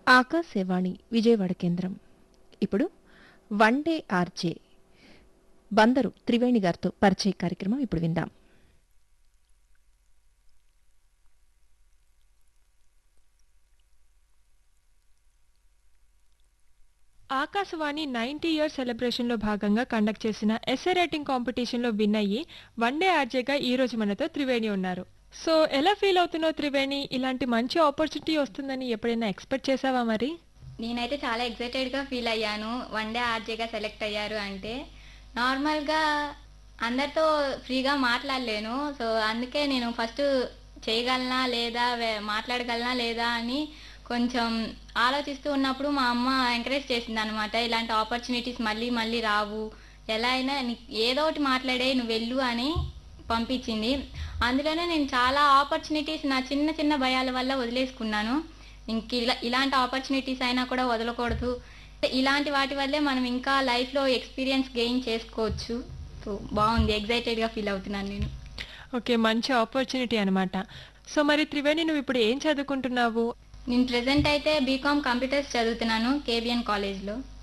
ఆకాశవాణి విజయవాడ కేంద్రం ఇప్పుడు one day RJ Bandaru Triveni గారితో పరిచయ కార్యక్రమం ఇప్పుడు విందాం ఆకాశవాణి నైన్టీ ఇయర్స్ సెలబ్రేషన్లో భాగంగా కండక్ట్ చేసిన ఎస్ఏ రైటింగ్ కాంపిటీషన్లో విన్ అయ్యి వన్ డే ఆర్జేగా ఈ రోజు మనతో త్రివేణి ఉన్నారు సో ఎలా ఫీల్ అవుతున్నావు త్రివేణి ఇలాంటి మంచి ఆపర్చునిటీ వస్తుందని ఎప్పుడైనా ఎక్స్పెక్ట్ చేసావా మరి నేనైతే చాలా ఎక్సైటెడ్గా ఫీల్ అయ్యాను వన్ డే ఆర్జేగా సెలెక్ట్ అయ్యారు అంటే నార్మల్గా అందరితో ఫ్రీగా మాట్లాడలేను సో అందుకే నేను ఫస్ట్ చేయగలనా లేదా వే- మాట్లాడగలనా లేదా అని కొంచెం ఆలోచిస్తూ ఉన్నప్పుడు మా అమ్మ ఎంకరేజ్ చేసింది అనమాట ఇలాంటి ఆపర్చునిటీస్ మళ్ళీ మళ్ళీ రావు ఎలా అయినా నీ- ఏదో ఒకటి మాట్లాడే నువ్వు వెళ్ళు అని పంపించింది అందులోనే నేను చాలా ఆపర్చునిటీస్ నా చిన్న చిన్న భయాల వల్ల వదిలేసుకున్నాను ఇంక ఇలా ఇలాంటి ఆపర్చునిటీస్ అయినా కూడా వదలకూడదు ఇలాంటి వాటి వల్లే మనం ఇంకా లైఫ్లో ఎక్స్పీరియన్స్ గెయిన్ చేసుకోవచ్చు సో బాగుంది ఎగ్జైటెడ్గా ఫీల్ అవుతున్నాను నేను ఓకే మంచి ఆపర్చునిటీ అనమాట సో మరి త్రివేణి నువ్వు ఇప్పుడు ఏం చదువుకుంటున్నావు నేను ప్రెసెంట్ అయితే బీకామ్ కంప్యూటర్స్ చదువుతున్నాను కేబిఎన్ కాలేజ్లో